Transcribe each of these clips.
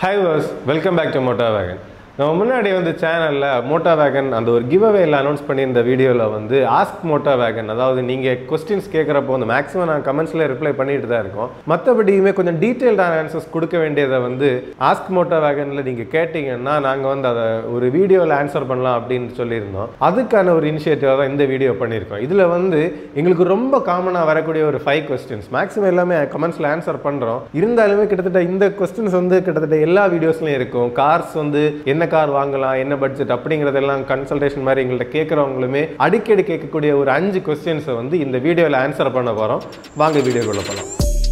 hi வாஸ் welcome back to மோட்டா வேகன் நம்ம முன்னாடி வந்து சேனலில் மோட்டா வேகன் அந்த ஒரு கிவ் அவேல அனௌன்ஸ் பண்ணியிருந்த வீடியோவில் வந்து ஆஸ்க் மோட்டா வேகன் அதாவது நீங்கள் கொஸ்டின்ஸ் கேட்குறப்போ வந்து மேக்ஸிமம் நான் கமெண்ட்ஸில் ரிப்ளை பண்ணிட்டு தான் இருக்கோம் மற்றபடியுமே கொஞ்சம் டீட்டெயில்டான ஆன்சர்ஸ் கொடுக்க வேண்டியதை வந்து ஆஸ்க் மோட்டா வேகனில் நீங்கள் கேட்டிங்கன்னா நாங்கள் வந்து அதை ஒரு வீடியோவில் ஆன்சர் பண்ணலாம் அப்படின்னு சொல்லியிருந்தோம் அதுக்கான ஒரு இனிஷியேட்டிவ் தான் இந்த வீடியோ பண்ணியிருக்கோம் இதில் வந்து எங்களுக்கு ரொம்ப காமனாக வரக்கூடிய ஒரு ஃபைவ் கொஸ்டின்ஸ் மேக்ஸிமம் எல்லாமே கமெண்ட்ஸில் ஆன்சர் பண்ணுறோம் இருந்தாலுமே கிட்டத்தட்ட இந்த கொஸ்டின்ஸ் வந்து கிட்டத்தட்ட எல்லா வீடியோஸ்லையும் இருக்கும் கார்ஸ் வந்து என்ன கார் வாங்கலாம் என்ன பட்ஜெட் அப்படிங்கிறதெல்லாம் கன்சல்டேஷன் மாதிரி எங்கள்கிட்ட கேட்குறவங்களுமே அடிக்கடி கேட்கக்கூடிய ஒரு அஞ்சு கொஸ்டின்ஸை வந்து இந்த வீடியோவில் ஆன்சர் பண்ண போகிறோம் வாங்க வீடியோக்குள்ள போகலாம்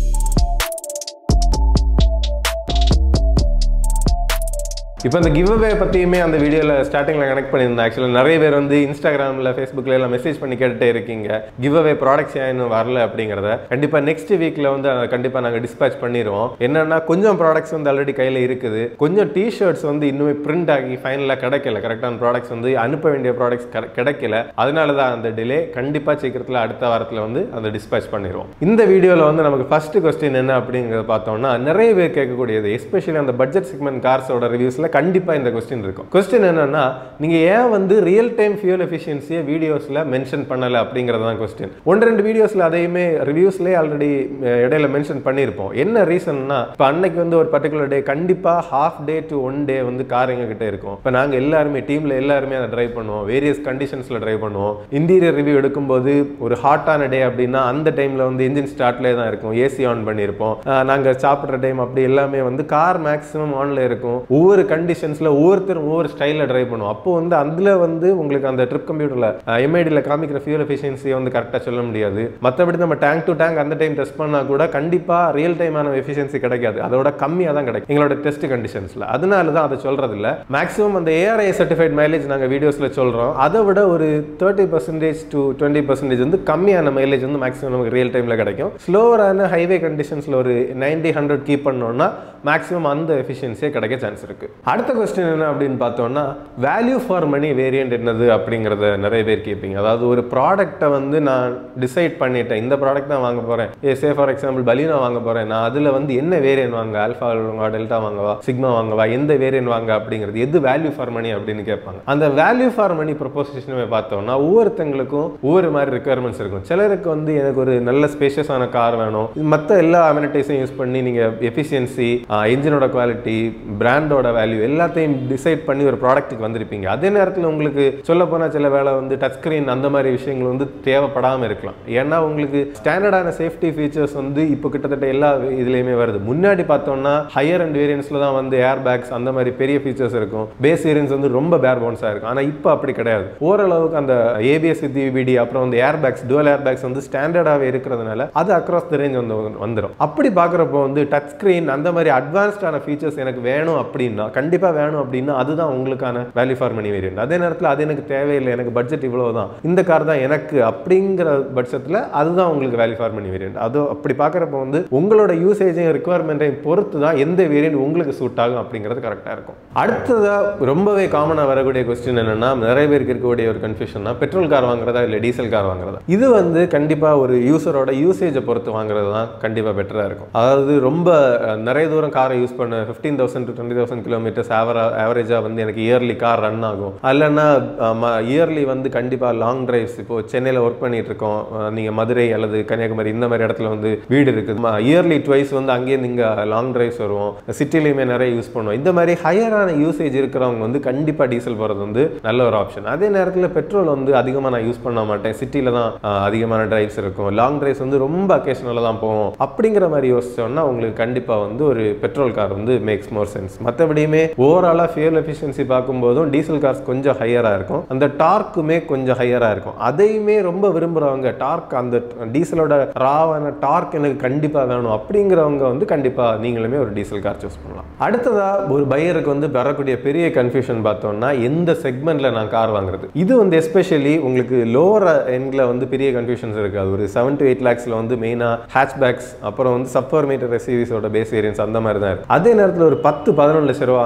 இப்போ இந்த கிவ் அவே பற்றியுமே அந்த வீடியோவில் ஸ்டார்டிங்கில் கனெக்ட் பண்ணியிருந்தேன் ஆக்சுவலாக நிறைய பேர் வந்து இன்ஸ்டாகிராமில் ஃபேஸ்புக்கில் எல்லாம் மெசேஜ் பண்ணி கேட்டுட்டே இருக்கீங்க கிவ் அவே ப்ராடக்ட்ஸ் ஏன் இன்னும் வரல அப்படிங்கிறத கண்டிப்பாக நெக்ஸ்ட் வீக்கில் வந்து அதை கண்டிப்பாக நாங்கள் டிஸ்பேச் பண்ணிடுவோம் என்னென்னா கொஞ்சம் ப்ராடக்ட்ஸ் வந்து ஆல்ரெடி கையில் இருக்குது கொஞ்சம் டிஷர்ட்ஸ் வந்து இன்னுமே பிரிண்ட் ஆகி ஃபைனலாக கிடைக்கல கரெக்டான ப்ராடக்ட்ஸ் வந்து அனுப்ப வேண்டிய ப்ராடக்ட்ஸ் கிடைக்கல அதனால தான் அந்த டிலே கண்டிப்பாக சீக்கிரத்தில் அடுத்த வாரத்தில் வந்து அதை டிஸ்பேச் பண்ணிடுவோம் இந்த வீடியோவில் வந்து நமக்கு ஃபர்ஸ்ட் கொஸ்டின் என்ன அப்படிங்கிறத பார்த்தோம்னா நிறைய பேர் கேட்கக்கூடியது எஸ்பெஷலி அந்த பட்ஜெட் செக்மெண்ட் கார்ஸோட ரிவ்யூஸில் கண்டிப்பாக இந்த கொஸ்டின் இருக்கும் கொஸ்டின் என்னன்னா நீங்கள் ஏன் வந்து ரியல் டைம் ஃபியூல் எஃபிஷியன்சியை வீடியோஸில் மென்ஷன் பண்ணலை அப்படிங்கிறது தான் கொஸ்டின் ஒன்று ரெண்டு வீடியோஸில் அதையுமே ரிவ்யூஸ்லேயே ஆல்ரெடி இடையில மென்ஷன் பண்ணியிருப்போம் என்ன ரீசன்னா இப்போ அன்னைக்கு வந்து ஒரு பர்டிகுலர் டே கண்டிப்பாக half day to one day வந்து கார் எங்க கிட்ட இருக்கும் இப்போ நாங்கள் எல்லாருமே டீமில் எல்லாருமே அதை ட்ரைவ் பண்ணுவோம் வேரியஸ் கண்டிஷன்ஸில் ட்ரைவ் பண்ணுவோம் இன்டீரியர் ரிவ்யூ எடுக்கும்போது ஒரு ஹாட்டான டே அப்படின்னா அந்த டைமில் வந்து இன்ஜின் ஸ்டார்ட்லேயே தான் இருக்கும் ஏசி ஆன் பண்ணியிருப்போம் நாங்கள் சாப்பிட்ற டைம் அப்படி எல்லாமே வந்து கார் மேக்ஸிமம் ஆனில் இருக்கும் ஒவ்வொரு கண்டிஷன்ஸில் ஒவ்வொருத்தரும் ஒவ்வொரு ஸ்டைலில் ட்ரைவ் பண்ணுவோம் அப்போ வந்து அதில் வந்து உங்களுக்கு அந்த ட்ரிப் கம்ப்யூட்டரில் எம்ஐடியில் காமிக்கிற ஃபியூல் எஃபிஷியன்சியை வந்து கரெக்டாக சொல்ல முடியாது மற்றபடி நம்ம டேங்க் டு டேங்க் அந்த டைம் டெஸ்ட் பண்ணால் கூட கண்டிப்பாக ரியல் டைமான எஃபிஷியன்சி கிடைக்காது அதோட கம்மியாக தான் கிடைக்கும் எங்களோட டெஸ்ட் கண்டிஷன்ஸில் அதனால தான் அதை சொல்கிறது இல்லை மேக்ஸிமம் அந்த ஏஆர்ஐ சர்டிஃபைட் மைலேஜ் நாங்கள் வீடியோஸில் சொல்கிறோம் அதை விட ஒரு thirty percentage to twenty percentage வந்து கம்மியான மைலேஜ் வந்து மேக்ஸிமம் நமக்கு ரியல் டைமில் கிடைக்கும் ஸ்லோவரான ஹைவே கண்டிஷன்ஸில் ஒரு நைன்டி ஹண்ட்ரட் கீப் பண்ணோம்னா மேக்ஸிமம் அந்த எஃபிஷியன்சியே கிடைக்க சான்ஸ் இருக்குது அடுத்த கொஸ்டின் என்ன அப்படின்னு பார்த்தோம்னா வேல்யூ ஃபார் மணி வேரியன்ட் என்னது அப்படிங்கிறத நிறைய பேர் கேட்பீங்க அதாவது ஒரு ப்ராடக்ட்டை வந்து நான் டிசைட் பண்ணிட்டேன் இந்த ப்ராடக்ட் தான் வாங்க போகிறேன் ஏ சே ஃபார் எக்ஸாம்பிள் பலீனா வாங்க போகிறேன் நான் அதில் வந்து என்ன வேரியன்ட் வாங்க ஆல்ஃபா வாங்க டெல்டா வாங்கவா சிக்மா வாங்கவா எந்த வேரியன்ட் வாங்க அப்படிங்கிறது எது வேல்யூ ஃபார் மணி அப்படின்னு கேட்பாங்க அந்த வேல்யூ ஃபார் மணி ப்ரொபோசிஷனுமே பார்த்தோம்னா ஒவ்வொருத்தங்களுக்கும் ஒவ்வொரு மாதிரி ரெக்குயர்மெண்ட்ஸ் இருக்கும் சிலருக்கு வந்து எனக்கு ஒரு நல்ல ஸ்பேஷியஸான கார் வேணும் மற்ற எல்லா அமெனிட்டிஸையும் யூஸ் பண்ணி நீங்கள் எஃபிஷியன்சி இன்ஜினோட குவாலிட்டி பிராண்டோட வேல்யூ எல்லாத்தையும் டிசைட் பண்ணி ஒரு ப்ராடக்ட்டுக்கு வந்திருப்பீங்க அதே நேரத்தில் உங்களுக்கு சொல்ல போனால் சில வேலை வந்து டச் ஸ்க்ரீன் அந்த மாதிரி விஷயங்கள் வந்து தேவைப்படாமல் இருக்கலாம் ஏன்னா உங்களுக்கு ஸ்டாண்டர்டான சேஃப்டி ஃபீச்சர்ஸ் வந்து இப்போ கிட்டத்தட்ட எல்லா இதுலேயுமே வருது முன்னாடி பார்த்தோம்னா ஹையர் அண்ட் வேரியன்ஸில் தான் வந்து ஏர் பேக்ஸ் அந்த மாதிரி பெரிய ஃபீச்சர்ஸ் இருக்கும் பேஸ் வேரியன்ஸ் வந்து ரொம்ப பேர் போன்ஸாக இருக்கும் ஆனால் இப்போ அப்படி கிடையாது ஓரளவுக்கு அந்த ஏபிஎஸ் வித் விபிடி அப்புறம் வந்து air bags dual air bags வந்து ஸ்டாண்டர்டாகவே இருக்கிறதுனால அது அக்ராஸ் த ரேஞ்ச் வந்து வந்துடும் அப்படி பார்க்குறப்போ வந்து டச் ஸ்க்ரீன் அந்த மாதிரி அட்வான்ஸ்டான ஃபீச்சர்ஸ் எனக்கு வேணும் அப்படின்னா கண்டிப்பாக வேணும் அப்படின்னா அதுதான் உங்களுக்கான வேல்யூ ஃபார் மணி வேரியன்ட் அதே நேரத்தில் அது எனக்கு தேவையில்லை எனக்கு பட்ஜெட் இவ்வளோ தான் இந்த கார் தான் எனக்கு அப்படிங்கிற பட்சத்தில் அதுதான் உங்களுக்கு வேல்யூ ஃபார் மணி வேரியன்ட் அது அப்படி பார்க்குறப்ப வந்து உங்களோட யூசேஜையும் ரெக்குவயர்மெண்ட்டையும் பொறுத்து தான் எந்த வேரியன்ட் உங்களுக்கு சூட் ஆகும் அப்படிங்கிறது கரெக்டாக இருக்கும் அடுத்ததாக ரொம்பவே காமனாக வரக்கூடிய கொஸ்டின் என்னன்னா நிறைய பேருக்கு இருக்கக்கூடிய ஒரு கன்ஃபியூஷன்னா பெட்ரோல் கார் வாங்குறதா இல்லை டீசல் கார் வாங்குறதா இது வந்து கண்டிப்பாக ஒரு யூசரோட யூசேஜை பொறுத்து வாங்குறது தான் கண்டிப்பாக பெட்டராக இருக்கும் அதாவது ரொம்ப நிறைய தூரம் காரை யூஸ் பண்ண fifteen thousand to twenty thousand kilometres ஆவரா ஆவரேஜாக வந்து எனக்கு இயர்லி கார் ரன் ஆகும் இல்லைன்னா இயர்லி வந்து கண்டிப்பாக லாங் டிரைவ்ஸ் இப்போ சென்னையில் ஒர்க் பண்ணிட்டு இருக்கோம் நீங்கள் மதுரை அல்லது கன்னியாகுமரி இந்த மாதிரி இடத்துல வந்து வீடு இருக்குது இயர்லி ட்வைஸ் வந்து அங்கேருந்து இங்கே லாங் டிரைவ்ஸ் வருவோம் சிட்டிலையுமே நிறைய யூஸ் பண்ணுவோம் இந்த மாதிரி ஹையரான யூசேஜ் இருக்கிறவங்க வந்து கண்டிப்பாக டீசல் போகிறது வந்து நல்ல ஒரு ஆப்ஷன் அதே நேரத்தில் பெட்ரோல் வந்து அதிகமாக நான் யூஸ் பண்ண மாட்டேன் சிட்டியில் தான் அதிகமான டிரைவ்ஸ் இருக்கும் லாங் டிரைவ்ஸ் வந்து ரொம்ப அக்கேஷனில் தான் போவோம் அப்படிங்கிற மாதிரி யோசிச்சோம்னா உங்களுக்கு கண்டிப்பாக வந்து ஒரு பெட்ரோல் கார் வந்து மேக்ஸ் மோர் சென்ஸ் மற்றபடியுமே ஓவராலாக ஃபியூல் எஃபிஷியன்சி பார்க்கும்போதும் டீசல் கார்ஸ் கொஞ்சம் ஹையராக இருக்கும் அந்த டார்க்குமே கொஞ்சம் ஹையராக இருக்கும் அதையுமே ரொம்ப விரும்புகிறவங்க டார்க் அந்த டீசலோட ராவான டார்க் எனக்கு கண்டிப்பாக வேணும் அப்படிங்கிறவங்க வந்து கண்டிப்பாக நீங்களுமே ஒரு டீசல் கார் சூஸ் பண்ணலாம் அடுத்ததாக ஒரு பையருக்கு வந்து வரக்கூடிய பெரிய கன்ஃபியூஷன் பார்த்தோம்னா எந்த செக்மெண்ட்டில் நான் கார் வாங்குறது இது வந்து எஸ்பெஷலி உங்களுக்கு லோவர் எண்டில் வந்து பெரிய கன்ஃபியூஷன்ஸ் இருக்குது அது ஒரு செவன் டு எயிட் லேக்ஸில் வந்து மெயினாக ஹேட்ச்பேக்ஸ் அப்புறம் வந்து சப்பர் மீட்டர் எஸ்யூவிஸோட பேஸ் வேரியன்ஸ் அந்த மாதிரி தான் இருக்குது அதே நேரத்தில் ஒரு பத்து பதினொன்று லட்ச ரூபா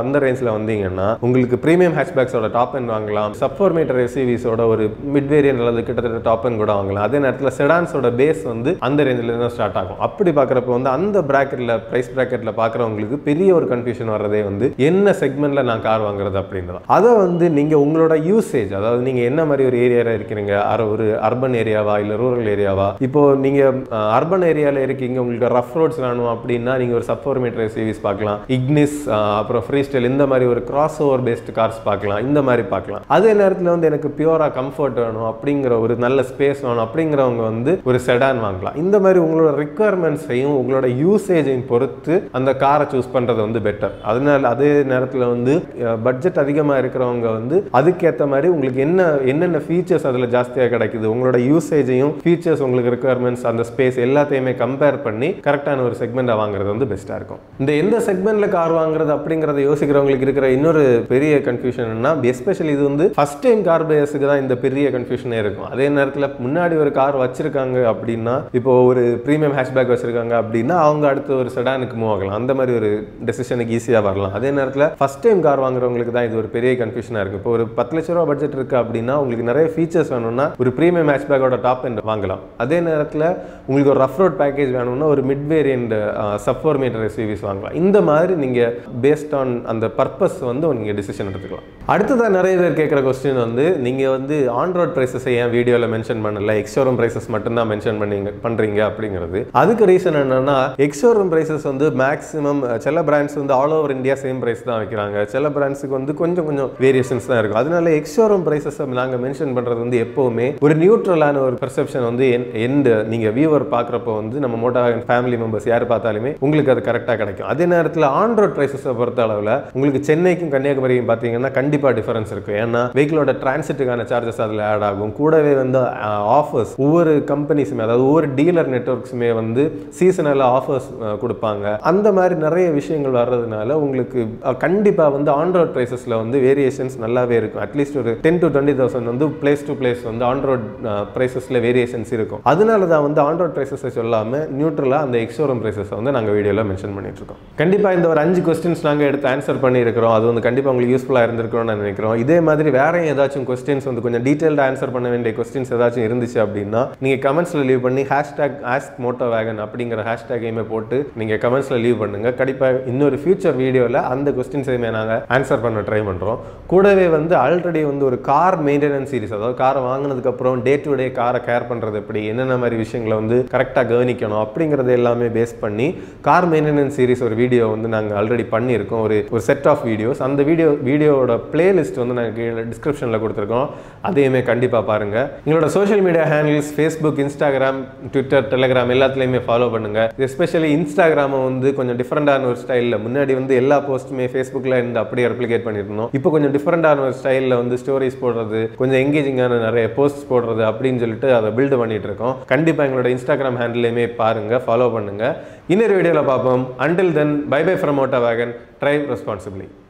அந்த ரேஞ்சில் வந்தீங்கன்னா உங்களுக்கு ப்ரீமியம் ஹேட்ச்பேக்ஸோட டாப் எண்ட் வாங்கலாம் சப் ஃபோர் மீட்டர் எஸ்யூவிஸோட ஒரு மிட் வேரியன்ட் அல்லது கிட்டத்தட்ட டாப் எண்ட் கூட வாங்கலாம் அதே நேரத்தில் செடான்ஸோட பேஸ் வந்து அந்த ரேஞ்சில் தான் ஸ்டார்ட் ஆகும் அப்படி பார்க்குறப்ப வந்து அந்த ப்ராக்கெட்டில் ப்ரைஸ் ப்ராக்கெட்டில் பார்க்குறவங்களுக்கு பெரிய ஒரு கன்ஃபியூஷன் வர்றதே வந்து என்ன செக்மெண்ட்டில் நான் கார் வாங்குறது அப்படின்றது அதை வந்து நீங்கள் உங்களோட யூசேஜ் அதாவது நீங்கள் என்ன மாதிரி ஒரு ஏரியாவில் இருக்கிறீங்க அர- ஒரு அர்பன் ஏரியாவா இல்லை ரூரல் ஏரியாவா இப்போ நீங்கள் அர்பன் ஏரியாவில் இருக்கீங்க உங்களுக்கு ரஃப் ரோட்ஸ் வேணும் அப்படின்னா நீங்கள் ஒரு சப் ஃபோர் மீட்டர் சீரிஸ் பார்க்கலாம் இக்னிஸ் அப்புறம் ஃப்ரீ ஸ்டைல் இந்த மாதிரி ஒரு கிராஸ் ஓவர் பேஸ்டு கார்ஸ் பார்க்கலாம் இந்த மாதிரி பார்க்கலாம் அதே நேரத்தில் வந்து எனக்கு பியூரா கம்ஃபர்ட் வேணும் அப்படிங்கிற ஒரு நல்ல ஸ்பேஸ் வேணும் அப்படிங்கிறவங்க வந்து ஒரு செடான் வாங்கலாம் இந்த மாதிரி உங்களோட ரிக்குவயர்மெண்ட்ஸையும் உங்களோட யூசேஜையும் பொறுத்து அந்த காரை சூஸ் பண்ணுறது வந்து பெட்டர் அதனால அதே நேரத்தில் வந்து பட்ஜெட் அதிகமாக இருக்கிறவங்க வந்து அதுக்கேற்ற மாதிரி உங்களுக்கு என்ன என்னென்ன ஃபீச்சர்ஸ் அதில் ஜாஸ்தியாக கிடைக்குது உங்களோட யூசேஜையும் ஃபீச்சர்ஸ் உங்களுக்கு ரிக்குவயர்மெண்ட்ஸ் அந்த ஸ்பேஸ் எல்லாத்தையுமே கம்பேர் பண்ணி கரெக்டான ஒரு செக்மெண்ட்டை வாங்குறது வந்து பெஸ்ட்டாக இருக்கும் இந்த எந்த செக்மெண்ட்ல கார் வாங்குறது அப்படிங்கிறத யோசிக்கிறவங்களுக்கு இருக்கிற இன்னொரு பெரிய கன்ஃபியூஷன்னா எஸ்பெஷலி இது வந்து ஃபர்ஸ்ட் டைம் கார் பேஸுக்கு தான் இந்த பெரிய கன்ஃபியூஷனே இருக்கும் அதே நேரத்தில் முன்னாடி ஒரு கார் வச்சிருக்காங்க அப்படின்னா இப்போ ஒரு ப்ரீமியம் ஹேஷ்பேக் வச்சிருக்காங்க அப்படின்னா அவங்க அடுத்து ஒரு செடானுக்கு மூவ் ஆகலாம் அந்த மாதிரி ஒரு டெசிஷனுக்கு ஈஸியாக வரலாம் அதே நேரத்தில் ஃபர்ஸ்ட் டைம் கார் வாங்குறவங்களுக்கு தான் இது ஒரு பெரிய கன்ஃபியூஷனாக இருக்கும் இப்போ ஒரு பத்து லட்ச ரூபா பட்ஜெட் இருக்கு அப்படின்னா உங்களுக்கு நிறைய ஃபீச்சர்ஸ் வேணும்னா ஒரு ப்ரீமியம் ஹேஷ்பேக்கோட டாப் எண்ட் வாங்கலாம் அதே நேரத்தில் உங்களுக்கு ஒரு ரஃப் ரோட் பேக்கேஜ் வேணும்னா ஒரு mid variant sub four metre SUVs வாங்கலாம் இந்த மாதிரி நீங்கள் பேஸ்ட் ஆன் அந்த பர்பஸ் வந்து நீங்கள் டிசிஷன் எடுத்துக்கலாம் அடுத்ததாக நிறைய பேர் கேட்குற கொஸ்டின் வந்து நீங்கள் வந்து ஆன் ரோட் ப்ரைஸஸை ஏன் வீடியோவில் மென்ஷன் பண்ணல எக்ஸோரூம் ப்ரைஸஸ் மட்டும்தான் மென்ஷன் பண்ணீங்க பண்ணுறீங்க அப்படிங்கிறது அதுக்கு ரீசன் என்னன்னா எக்ஸோரூம் ப்ரைஸஸ் வந்து மேக்ஸிமம் சில பிராண்ட்ஸ் வந்து all over India same price தான் வைக்கிறாங்க சில பிராண்ட்ஸுக்கு வந்து கொஞ்சம் கொஞ்சம் வேரியேஷன்ஸ் தான் இருக்கும் அதனால எக்ஸோரூம் ப்ரைஸஸ் நாங்கள் மென்ஷன் பண்ணுறது வந்து எப்போவுமே ஒரு நியூட்ரலான ஒரு பெர்செப்ஷன் வந்து எந்த நீங்கள் வியூவர் பார்க்குறப்போ வந்து நம்ம மோட்டா ஃபேமிலி மெம்பர்ஸ் யார் பார்த்தாலுமே உங்களுக்கு அது கரெக்டாக கிடைக்கும் அதே நேரத்தில் ஆன் ரோட் ப்ரைஸஸை பொறுத்த அளவில் உங்களுக்கு சென்னைக்கும் கன்னியாகுமரிக்கும் பார்த்தீங்கன்னா கண்டிப்பாக டிஃபரன்ஸ் இருக்கும் ஏன்னா வெஹிக்கிளோட டிரான்சிட்டுக்கான சார்ஜஸ் அதில் ஆட் ஆகும் கூடவே வந்து ஆஃபர்ஸ் ஒவ்வொரு கம்பெனிஸுமே அதாவது ஒவ்வொரு டீலர் நெட்ஒர்க்ஸுமே வந்து சீசனலாக ஆஃபர்ஸ் கொடுப்பாங்க அந்த மாதிரி நிறைய விஷயங்கள் வர்றதுனால உங்களுக்கு கண்டிப்பாக வந்து ஆன் ரோட் ப்ரைஸஸில் வந்து வேரியேஷன்ஸ் நல்லாவே இருக்கும் அட்லீஸ்ட் ஒரு டென் டு டுவெண்ட்டி தௌசண்ட் வந்து பிளேஸ் டு பிளேஸ் வந்து ஆன் ரோட் ப்ரைஸஸில் வேரியேஷன்ஸ் இருக்கும் அதனால தான் வந்து ஆன் ரோட் ப்ரைஸஸை சொல்லாமல் நியூட்ரலாக அந்த எக்ஸோரம் ப்ரைஸஸை வந்து நாங்கள் வீடியோவில் மென்ஷன் பண்ணிட்டு இருக்கோம் கண்டிப்பாக இந்த ஒரு அஞ்சு கொஸ்டின்ஸ் நாங்கள் எடுத்து ஆன்சர் பண்ணியிருக்கிறோம் அது வந்து கண்டிப்பாக உங்களுக்கு யூஸ்ஃபுல்லாக இருந்திருக்கும்னு நான் நினைக்கிறோம் இதே மாதிரி வேற ஏதாச்சும் கொஸ்டின்ஸ் வந்து கொஞ்சம் டீட்டெயில்டாக ஆன்சர் பண்ண வேண்டிய கொஸ்டின்ஸ் ஏதாச்சும் இருந்துச்சு அப்படின்னா நீங்கள் கமெண்ட்ஸில் லீவ் பண்ணி ஹேஷ்டேக் ஆஸ்க் மோட்டோ வேகன் அப்படிங்கிற ஹேஷ்டேக்கையுமே போட்டு நீங்கள் கமெண்ட்ஸில் லீவ் பண்ணுங்க கண்டிப்பாக இன்னொரு ஃபியூச்சர் வீடியோவில் அந்த கொஸ்டின்ஸையுமே நாங்கள் ஆன்சர் பண்ண ட்ரை பண்ணுறோம் கூடவே வந்து ஆல்ரெடி வந்து ஒரு கார் மெயின்டெனன்ஸ் சீரிஸ் அதாவது காரை வாங்கினதுக்கப்புறம் டே டு டே காரை கேர் பண்ணுறது எப்படி என்னென்ன மாதிரி விஷயங்களை வந்து கரெக்டாக கவனிக்கணும் அப்படிங்கிறது எல்லாமே பேஸ் பண்ணி கார் மெயின்டெனன்ஸ் சீரிஸ் ஒரு வீடியோ வந்து நாங்கள் ஆல்ரெடி பண்ணியிருக்கோம் ஒரு ஒரு செட் ஆஃப் வீடியோஸ் அந்த வீடியோ வீடியோவோட பிளேலிஸ்ட் வந்து நாங்கள் கீழே டிஸ்கிரிப்ஷனில் கொடுத்துருக்கோம் அதையுமே கண்டிப்பாக பாருங்கள் எங்களோட social media handles Facebook Instagram Twitter Telegram எல்லாத்துலேயுமே ஃபாலோ பண்ணுங்கள் எஸ்பெஷலி இன்ஸ்டாகிராமை வந்து கொஞ்சம் டிஃப்ரெண்டான ஒரு ஸ்டைலில் முன்னாடி வந்து எல்லா போஸ்ட்டுமே ஃபேஸ்புக்கில் இருந்து அப்படியே ரெப்ளிகேட் பண்ணியிருந்தோம் இப்போ கொஞ்சம் டிஃப்ரெண்டான ஒரு ஸ்டைலில் வந்து ஸ்டோரிஸ் போடுறது கொஞ்சம் எங்கேஜிங்கான நிறைய போஸ்ட் போடுறது அப்படின்னு சொல்லிட்டு அதை பில்டு பண்ணிட்டு இருக்கோம் கண்டிப்பாக எங்களோட இன்ஸ்டாகிராம் ஹேண்டிலையுமே பாருங்கள் ஃபாலோ பண்ணுங்கள் இன்னொரு வீடியோவில் பார்ப்போம் until then bye bye from ஓட்டா வேகன் ட்ரைவ் ரெஸ்பான்சிபிளி